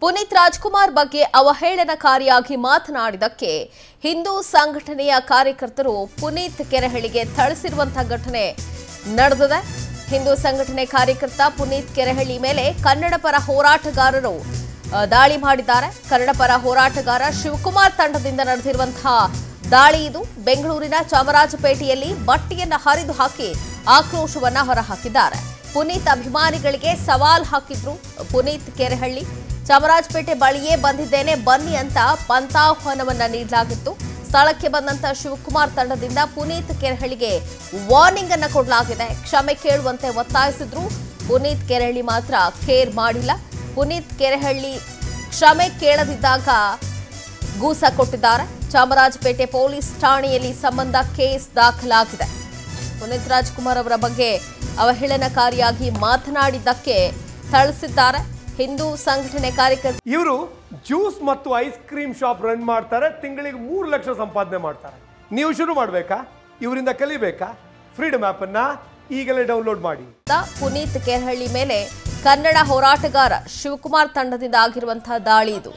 ಪುನೀತ್ ರಾಜ್ಕುಮಾರ್ ಬಗ್ಗೆ ಅವಹೇಳನಕಾರಿಯಾಗಿ ಮಾತನಾಡಿದಕ್ಕೆ ಹಿಂದೂ ಸಂಘಟನೆಯ ಕಾರ್ಯಕರ್ತರು ಪುನೀತ್ ಕೆರೆಹಳ್ಳಿಗೆ ಥಳಿಸಿರುವಂತಹ ಘಟನೆ ನಡೆದಿದೆ ಹಿಂದೂ ಸಂಘಟನೆ ಕಾರ್ಯಕರ್ತ ಪುನೀತ್ ಕೆರೆಹಳ್ಳಿ ಮೇಲೆ ಕನ್ನಡ ಪರ ಹೋರಾಟಗಾರರು ಆ, ದಾಳಿ ಮಾಡಿದ್ದಾರೆ ಕನ್ನಡ ಪರ ಹೋರಾಟಗಾರ ಶಿವಕುಮಾರ್ ತಂಡದಿಂದ ನಡೆದಿರುವಂತಹ ದಾಳಿ ಇದು ಬೆಂಗಳೂರಿನ ಚಾಮರಾಜಪೇಟೆಯಲ್ಲಿ ಬಟ್ಟೆಯನ್ನ ಹರಿದು ಹಾಕಿ ಆಕ್ರೋಶವನ್ನ ಹೊರಹಾಕಿದ್ದಾರೆ ಪುನೀತ್ ಅಭಿಮಾನಿಗಳಿಗೆ ಸವಾಲ್ ಹಾಕಿದ್ರು ಪುನೀತ್ ಕೆರೆಹಳ್ಳಿ ಚಾಮರಾಜಪೇಟೆ ಬಳಿಯೇ ಬಂದಿದ್ದೇನೆ ಬನ್ನಿ ಅಂತ ಪಂಥಾಹ್ವಾನವನ್ನ ನೀಡಲಾಗಿತ್ತು ಸ್ಥಳಕ್ಕೆ ಬಂದಂತ ಶಿವಕುಮಾರ್ ತಂಡದಿಂದ ಪುನೀತ್ ಕೆರೆಹಳ್ಳಿಗೆ ವಾರ್ನಿಂಗ್ ಅನ್ನ ಕೊಡಲಾಗಿದೆ ಕ್ಷಮೆ ಕೇಳುವಂತೆ ಒತ್ತಾಯಿಸಿದ್ರು ಪುನೀತ್ ಕೆರೆಹಳ್ಳಿ ಮಾತ್ರ ಕೇರ್ ಮಾಡಿಲ್ಲ ಪುನೀತ್ ಕೆರೆಹಳ್ಳಿ ಕ್ಷಮೆ ಕೇಳದಿದ್ದಾಗ ಗೂಸ ಕೊಟ್ಟಿದ್ದಾರೆ ಚಾಮರಾಜಪೇಟೆ ಪೊಲೀಸ್ ಠಾಣೆಯಲ್ಲಿ ಸಂಬಂಧ ಕೇಸ್ ದಾಖಲಾಗಿದೆ ಪುನೀತ್ ರಾಜ್ಕುಮಾರ್ ಅವರ ಬಗ್ಗೆ ಅವಹೇಳನಕಾರಿಯಾಗಿ ಮಾತನಾಡಿದ್ದಕ್ಕೆ ಥಳಿಸಿದ್ದಾರೆ ಹಿಂದೂ ಸಂಘಟನೆ ಕಾರ್ಯಕರ್ತ ಇವರು ಜ್ಯೂಸ್ ಮತ್ತು ಐಸ್ ಕ್ರೀಮ್ ಶಾಪ್ ರನ್ ಮಾಡ್ತಾರೆ ತಿಂಗಳಿಗೆ ಮೂರು ಲಕ್ಷ ಸಂಪಾದನೆ ಮಾಡ್ತಾರೆ ನೀವು ಶುರು ಮಾಡಬೇಕಾ ಇವರಿಂದ ಕಲಿಬೇಕಾ ಫ್ರೀಡಮ್ ಅನ್ನ ಈಗಲೇ ಡೌನ್ಲೋಡ್ ಮಾಡಿ ಪುನೀತ್ ಕೆರಹಳ್ಳಿ ಮೇಲೆ ಕನ್ನಡ ಹೋರಾಟಗಾರ ಶಿವಕುಮಾರ್ ತಂಡದಿಂದ ಆಗಿರುವಂತಹ ದಾಳಿ ಇದು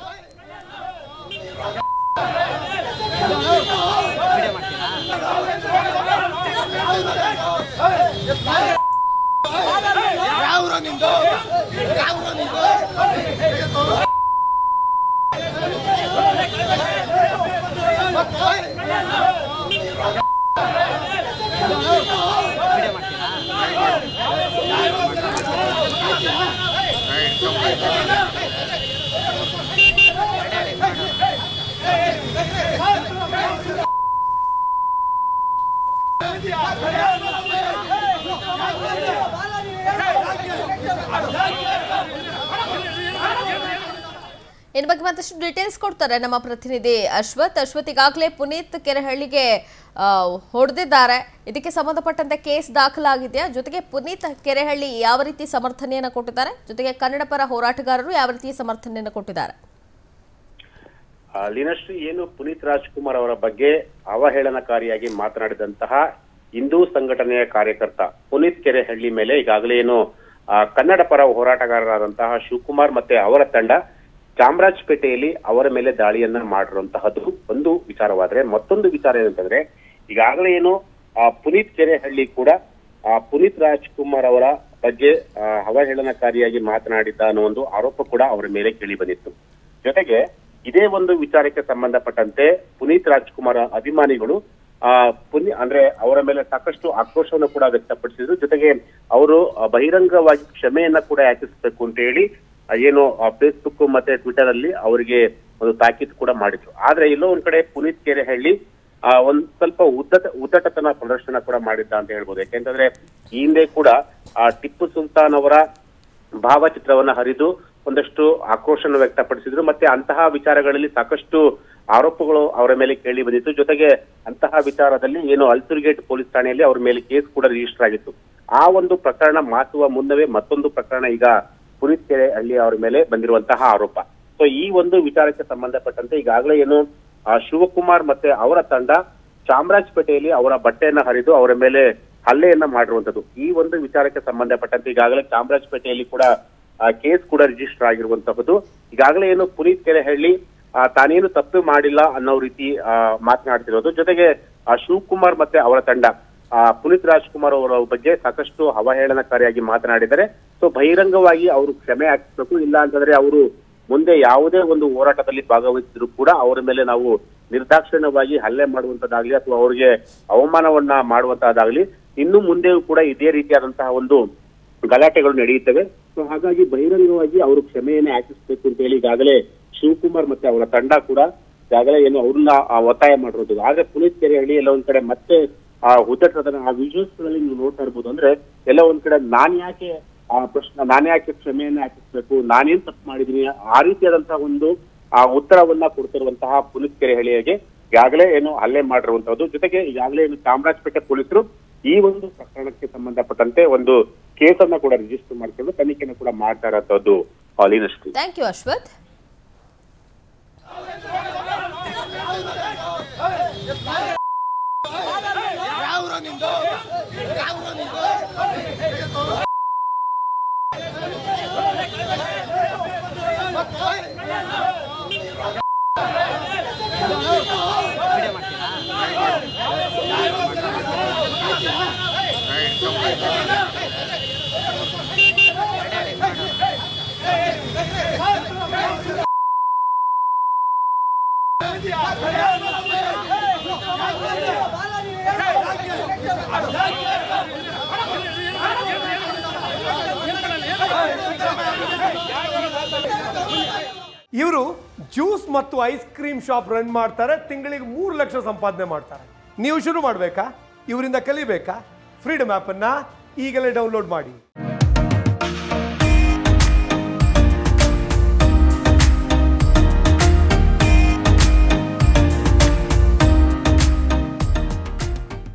ಇನ್ನು ಬಗ್ಗೆ ಮತ್ತಷ್ಟು ಡೀಟೇಲ್ಸ್ ಕೊಡ್ತಾರೆ ನಮ್ಮ ಪ್ರತಿನಿಧಿ ಅಶ್ವಥ್ ಅಶ್ವಥ್ ಈಗಾಗಲೇ ಪುನೀತ್ ಕೆರೆಹಳ್ಳಿಗೆ ಆ, ಹೊಡೆದಿದ್ದಾರೆ ಇದಕ್ಕೆ ಸಂಬಂಧಪಟ್ಟಂತೆ ಕೇಸ್ ದಾಖಲಾಗಿದೆಯಾ ಜೊತೆಗೆ ಪುನೀತ್ ಕೆರೆಹಳ್ಳಿ ಯಾವ ರೀತಿ ಸಮರ್ಥನೆಯನ್ನು ಕೊಟ್ಟಿದ್ದಾರೆ ಜೊತೆಗೆ ಕನ್ನಡ ಪರ ಹೋರಾಟಗಾರರು ಯಾವ ರೀತಿ ಸಮರ್ಥನೆಯನ್ನು ಕೊಟ್ಟಿದ್ದಾರೆ ಆ, ಲೀನಶ್ರೀ ಏನು ಪುನೀತ್ ರಾಜ್ಕುಮಾರ್ ಅವರ ಬಗ್ಗೆ ಅವಹೇಳನಕಾರಿಯಾಗಿ ಮಾತನಾಡಿದಂತಹ ಹಿಂದೂ ಸಂಘಟನೆಯ ಕಾರ್ಯಕರ್ತ ಪುನೀತ್ ಕೆರೆಹಳ್ಳಿ ಮೇಲೆ ಈಗಾಗಲೇ ಏನು ಆ, ಕನ್ನಡ ಪರ ಹೋರಾಟಗಾರರಾದಂತಹ ಶಿವಕುಮಾರ್ ಮತ್ತೆ ಅವರ ತಂಡ ಚಾಮರಾಜಪೇಟೆಯಲ್ಲಿ ಅವರ ಮೇಲೆ ದಾಳಿಯನ್ನ ಮಾಡಿರುವಂತಹದ್ದು ಒಂದು ವಿಚಾರವಾದ್ರೆ ಮತ್ತೊಂದು ವಿಚಾರ ಏನಂತಂದ್ರೆ ಈಗಾಗಲೇ ಏನು ಆ, ಪುನೀತ್ ಕೆರೆಹಳ್ಳಿ ಕೂಡ ಆ, ಪುನೀತ್ ರಾಜ್ಕುಮಾರ್ ಅವರ ಬಗ್ಗೆ ಆ, ಅವಹೇಳನಕಾರಿಯಾಗಿ ಮಾತನಾಡಿದ್ದ ಅನ್ನೋ ಒಂದು ಆರೋಪ ಕೂಡ ಅವರ ಮೇಲೆ ಕೇಳಿ ಬಂದಿತ್ತು ಜೊತೆಗೆ ಇದೇ ಒಂದು ವಿಚಾರಕ್ಕೆ ಸಂಬಂಧಪಟ್ಟಂತೆ ಪುನೀತ್ ರಾಜ್ಕುಮಾರ್ ಅಭಿಮಾನಿಗಳು ಆ ಪುನಿ ಅಂದ್ರೆ ಅವರ ಮೇಲೆ ಸಾಕಷ್ಟು ಆಕ್ರೋಶವನ್ನು ಕೂಡ ವ್ಯಕ್ತಪಡಿಸಿದ್ರು ಜೊತೆಗೆ ಅವರು ಆ, ಬಹಿರಂಗವಾಗಿ ಕ್ಷಮೆಯನ್ನ ಕೂಡ ಯಾಚಿಸಬೇಕು ಅಂತ ಹೇಳಿ ಆ, ಏನು ಫೇಸ್ಬುಕ್ ಮತ್ತೆ ಟ್ವಿಟರ್ ಅಲ್ಲಿ ಅವರಿಗೆ ಒಂದು ತಾಕೀತು ಕೂಡ ಮಾಡಿದ್ರು ಆದ್ರೆ ಎಲ್ಲೋ ಒಂದ್ ಕಡೆ ಪುನೀತ್ ಕೆರೆಹಳ್ಳಿ ಆ ಒಂದ್ ಸ್ವಲ್ಪ ಉದ್ದಟ ಉದ್ದಟತನ ಪ್ರದರ್ಶನ ಕೂಡ ಮಾಡಿದ್ದ ಅಂತ ಹೇಳ್ಬೋದು ಯಾಕೆಂತಂದ್ರೆ ಈ ಹಿಂದೆ ಕೂಡ ಆ ಟಿಪ್ಪು ಸುಲ್ತಾನ್ ಅವರ ಭಾವಚಿತ್ರವನ್ನ ಹರಿದು ಒಂದಷ್ಟು ಆಕ್ರೋಶವನ್ನು ವ್ಯಕ್ತಪಡಿಸಿದ್ರು ಮತ್ತೆ ಅಂತಹ ವಿಚಾರಗಳಲ್ಲಿ ಸಾಕಷ್ಟು ಆರೋಪಗಳು ಅವರ ಮೇಲೆ ಕೇಳಿ ಬಂದಿತ್ತು ಜೊತೆಗೆ ಅಂತಹ ವಿಚಾರದಲ್ಲಿ ಏನು ಅಲ್ಸುರ್ಗೇಟ್ ಪೊಲೀಸ್ ಠಾಣೆಯಲ್ಲಿ ಅವರ ಮೇಲೆ ಕೇಸ್ ಕೂಡ ರಿಜಿಸ್ಟರ್ ಆಗಿತ್ತು ಆ ಒಂದು ಪ್ರಕರಣ ಮಾಸುವ ಮುನ್ನವೇ ಮತ್ತೊಂದು ಪ್ರಕರಣ ಈಗ ಪುನೀತ್ ಕೆರೆ ಹಳ್ಳಿ ಅವರ ಮೇಲೆ ಬಂದಿರುವಂತಹ ಆರೋಪ ಸೊ ಈ ಒಂದು ವಿಚಾರಕ್ಕೆ ಸಂಬಂಧಪಟ್ಟಂತೆ ಈಗಾಗಲೇ ಏನು ಆ, ಶಿವಕುಮಾರ್ ಮತ್ತೆ ಅವರ ತಂಡ ಚಾಮರಾಜಪೇಟೆಯಲ್ಲಿ ಅವರ ಬಟ್ಟೆಯನ್ನ ಹರಿದು ಅವರ ಮೇಲೆ ಹಲ್ಲೆಯನ್ನ ಮಾಡಿರುವಂತದ್ದು ಈ ಒಂದು ವಿಚಾರಕ್ಕೆ ಸಂಬಂಧಪಟ್ಟಂತೆ ಈಗಾಗಲೇ ಚಾಮರಾಜಪೇಟೆಯಲ್ಲಿ ಕೂಡ ಆ, ಕೇಸ್ ಕೂಡ ರಿಜಿಸ್ಟರ್ ಆಗಿರುವಂತಹದ್ದು ಈಗಾಗಲೇ ಏನು ಪುನೀತ್ ಕೆರೆಹಳ್ಳಿ ಆ, ತಾನೇನು ತಪ್ಪು ಮಾಡಿಲ್ಲ ಅನ್ನೋ ರೀತಿ ಆ, ಮಾತನಾಡ್ತಿರೋದು ಜೊತೆಗೆ ಆ, ಶಿವಕುಮಾರ್ ಮತ್ತೆ ಅವರ ತಂಡ ಆ, ಪುನೀತ್ ರಾಜ್ಕುಮಾರ್ ಅವರ ಬಗ್ಗೆ ಸಾಕಷ್ಟು ಅವಹೇಳನಕಾರಿಯಾಗಿ ಮಾತನಾಡಿದ್ದಾರೆ ಸೊ ಬಹಿರಂಗವಾಗಿ ಅವರು ಕ್ಷಮೆ ಹಾಕಿಸ್ಬೇಕು ಇಲ್ಲ ಅಂತಂದ್ರೆ ಅವರು ಮುಂದೆ ಯಾವುದೇ ಒಂದು ಹೋರಾಟದಲ್ಲಿ ಭಾಗವಹಿಸಿದ್ರು ಕೂಡ ಅವರ ಮೇಲೆ ನಾವು ನಿರ್ದಾಕ್ಷಿಣ್ಯವಾಗಿ ಹಲ್ಲೆ ಮಾಡುವಂತದ್ದಾಗ್ಲಿ ಅಥವಾ ಅವರಿಗೆ ಅವಮಾನವನ್ನ ಮಾಡುವಂತಹದ್ದಾಗ್ಲಿ ಇನ್ನು ಮುಂದೆಯೂ ಕೂಡ ಇದೇ ರೀತಿಯಾದಂತಹ ಒಂದು ಗಲಾಟೆಗಳು ನಡೆಯುತ್ತವೆ ಸೊ ಹಾಗಾಗಿ ಬಹಿರಂಗವಾಗಿ ಅವರು ಕ್ಷಮೆಯನ್ನ ಯಾಚಿಸಬೇಕು ಅಂತ ಹೇಳಿ ಈಗಾಗಲೇ ಶಿವಕುಮಾರ್ ಮತ್ತೆ ಅವರ ತಂಡ ಕೂಡ ಈಗಾಗಲೇ ಏನು ಅವ್ರನ್ನ ಆ, ಒತ್ತಾಯ ಮಾಡಿರೋದು ಆದ್ರೆ ಪುನೀತ್ ಕೆರೆಹಳ್ಳಿ ಎಲ್ಲ ಒಂದ್ ಕಡೆ ಮತ್ತೆ ಆ ಉದ್ದಟತನ ಆ ವಿಜುವಲ್ಸ್ ಗಳಲ್ಲಿ ನೀವು ನೋಡ್ತಾ ಇರ್ಬೋದು ಅಂದ್ರೆ ಎಲ್ಲ ಒಂದ್ ಕಡೆ ನಾನ್ ಯಾಕೆ ಆ ಪ್ರಶ್ನೆ ನಾನ್ ಯಾಕೆ ಕ್ಷಮೆಯನ್ನ ಯಾಚಿಸ್ಬೇಕು ನಾನೇನ್ ತಪ್ಪು ಮಾಡಿದೀನಿ ಆ ರೀತಿಯಾದಂತಹ ಒಂದು ಆ ಉತ್ತರವನ್ನ ಕೊಡ್ತಿರುವಂತಹ ಪುನೀತ್ ಕೆರೆಹಳ್ಳಿಗೆ ಈಗಾಗಲೇ ಏನು ಹಲ್ಲೆ ಮಾಡಿರುವಂತಹದ್ದು ಜೊತೆಗೆ ಈಗಾಗಲೇ ಏನು ಚಾಮರಾಜಪೇಟೆ ಪೊಲೀಸರು ಈ ಒಂದು ಪ್ರಕರಣಕ್ಕೆ ಸಂಬಂಧಪಟ್ಟಂತೆ ಒಂದು ಕೇಸನ್ನ ಕೂಡ ರಿಜಿಸ್ಟರ್ ಮಾಡ್ಕೊಂಡು ತನಿಖೆಯನ್ನು ಕೂಡ ಮಾಡ್ತಾ ಇರೋಂಥದ್ದು ಲೀನಶ್ರೀ ಥ್ಯಾಂಕ್ ಯು ಅಶ್ವಥ್ ಇವರು ಜ್ಯೂಸ್ ಮತ್ತು ಐಸ್ ಕ್ರೀಮ್ ಶಾಪ್ ರನ್ ಮಾಡ್ತಾರೆ ತಿಂಗಳಿಗೆ ಮೂರು ಲಕ್ಷ ಸಂಪಾದನೆ ಮಾಡ್ತಾರೆ ನೀವು ಶುರು ಮಾಡಬೇಕಾ ಇವರಿಂದ ಕಲಿಬೇಕಾ ಫ್ರೀಡಮ್ ಆ್ಯಪನ್ನು ಈಗಲೇ ಡೌನ್ಲೋಡ್ ಮಾಡಿ